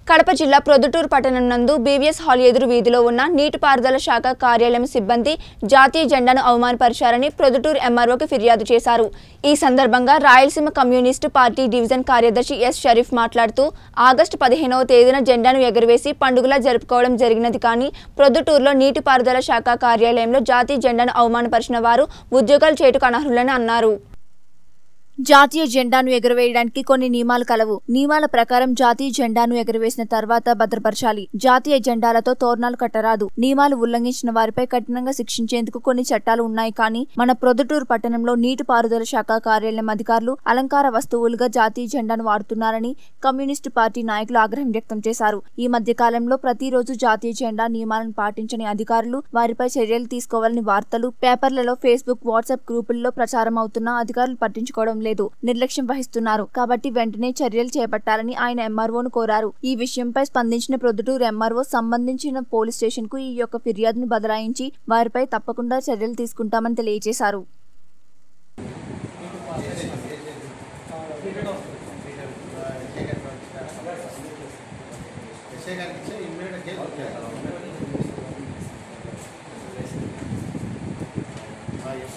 కడప జిల్లా ప్రొద్దుటూరు పట్టణం నందు బీవీఎస్ హాల్ ఎదురు వీధిలో ఉన్న నీటిపారుదల శాఖ కార్యాలయం సిబ్బంది జాతీయ జెండాను అవమానపరిచారని ప్రొద్దుటూరు ఎంఆర్ఓకి ఫిర్యాదు చేశారు ఈ సందర్భంగా రాయలసీమ కమ్యూనిస్టు పార్టీ డివిజన్ కార్యదర్శి ఎస్ షరీఫ్ మాట్లాడుతూ ఆగస్టు పదిహేనవ తేదీన జెండాను ఎగురవేసి పండుగలా జరుపుకోవడం జరిగినది కానీ ప్రొద్దుటూరులో నీటిపారుదల శాఖ కార్యాలయంలో జాతీయ జెండాను అవమానపరిచిన వారు ఉద్యోగాలు చేటుకు అనర్హులని అన్నారు జాతీయ జెండాను ఎగురవేయడానికి కొన్ని నియమాలు కలవు నియమాల ప్రకారం జాతీయ జెండాను ఎగురవేసిన తర్వాత భద్రపరచాలి జాతీయ జెండాలతో తోరణాలు కట్టరాదు నియమాలు ఉల్లంఘించిన వారిపై కఠినంగా శిక్షించేందుకు కొన్ని చట్టాలు ఉన్నాయి కానీ మన ప్రొద్దుటూరు పట్టణంలో నీటిపారుదల శాఖ కార్యాలయం అధికారులు అలంకార వస్తువులుగా జాతీయ జెండాను వాడుతున్నారని కమ్యూనిస్టు పార్టీ నాయకులు ఆగ్రహం వ్యక్తం చేశారు ఈ మధ్య కాలంలో ప్రతిరోజు జాతీయ జెండా నియమాలను పాటించని అధికారులు వారిపై చర్యలు తీసుకోవాలని వార్తలు పేపర్లలో ఫేస్బుక్ వాట్సాప్ గ్రూపుల్లో ప్రచారం అవుతున్నా అధికారులు పట్టించుకోవడం లేదు నిర్లక్ష్యం వహిస్తున్నారు కాబట్టి వెంటనే చర్యలు చేపట్టాలని ఆయన ఎంఆర్ఓను కోరారు ఈ విషయంపై స్పందించిన ప్రొద్దుటూరు ఎంఆర్ఓ సంబంధించిన పోలీస్ స్టేషన్ కు ఈ యొక్క ఫిర్యాదును బదలాయించి వారిపై తప్పకుండా చర్యలు తీసుకుంటామని తెలియజేశారు ఎస్ఐ గారికి ఇస్తే ఇమ్మీడియట్ కేసు వచ్చేస్తారు. ఆ, ఎస్.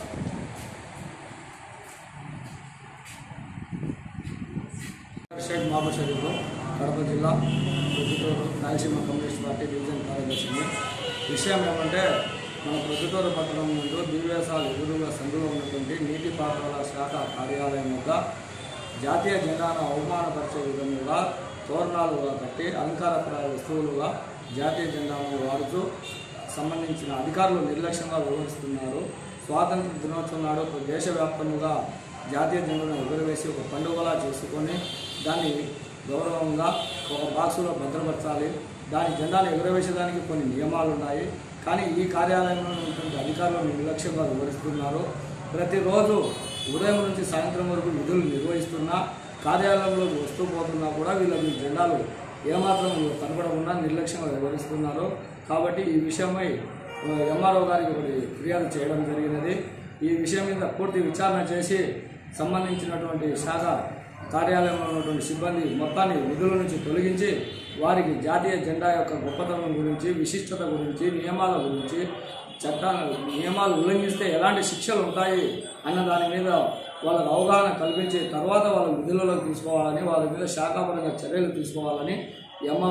షేక్ మహమ్మద్ షరీఫ్ కడప జిల్లా Proddatur Rayalaseema communist party division కార్యదర్శిని విషయం ఏమంటే మన ప్రొద్దుటూరు పట్టణం ముందు దివ్యాసాల ఎదురుగా సందులో ఉన్నటువంటి నీటిపారుదల శాఖ కార్యాలయం వద్ద జాతీయ జెండాను అవమానపరిచే విధంగా తోరణాలుగా కట్టి అలంకారప్రాయ వస్తువులుగా జాతీయ జెండాను వాడుతూ సంబంధించిన అధికారులు నిర్లక్ష్యంగా వ్యవహరిస్తున్నారు స్వాతంత్ర దినోత్సవం నాడు దేశవ్యాప్తంగా జాతీయ జెండాను ఎగురవేసి ఒక పండుగలా చేసుకొని దాన్ని గౌరవంగా ఒక బాక్సులో భద్రపరచాలి దాని జెండాను ఎగురవేసేదానికి కొన్ని నియమాలు ఉన్నాయి కానీ ఈ కార్యాలయంలో ఉన్నటువంటి అధికారులు నిర్లక్ష్యంగా వివరిస్తున్నారు ప్రతిరోజు ఉదయం నుంచి సాయంత్రం వరకు విధులు నిర్వహిస్తున్నా కార్యాలయంలోకి వస్తూ పోతున్నా కూడా వీళ్ళకి జెండాలు ఏమాత్రం కనపడకుండా నిర్లక్ష్యంగా వివరిస్తున్నారు కాబట్టి ఈ విషయమై ఎంఆర్ఓ గారికి ఒకటి ఫిర్యాదు చేయడం జరిగినది ఈ విషయం మీద పూర్తి విచారణ చేసి సంబంధించినటువంటి శాఖ కార్యాలయంలో ఉన్నటువంటి సిబ్బంది మొత్తాన్ని విధుల నుంచి తొలగించి వారికి జాతీయ జెండా యొక్క గొప్పతనం గురించి విశిష్టత గురించి నియమాల గురించి చట్ట నియమాలు ఉల్లంఘిస్తే ఎలాంటి శిక్షలు ఉంటాయి అన్న దాని మీద వాళ్ళకు అవగాహన కల్పించి తర్వాత వాళ్ళ విధులలోకి తీసుకోవాలని వాళ్ళ మీద శాఖాపరంగా చర్యలు తీసుకోవాలని ఎంఆర్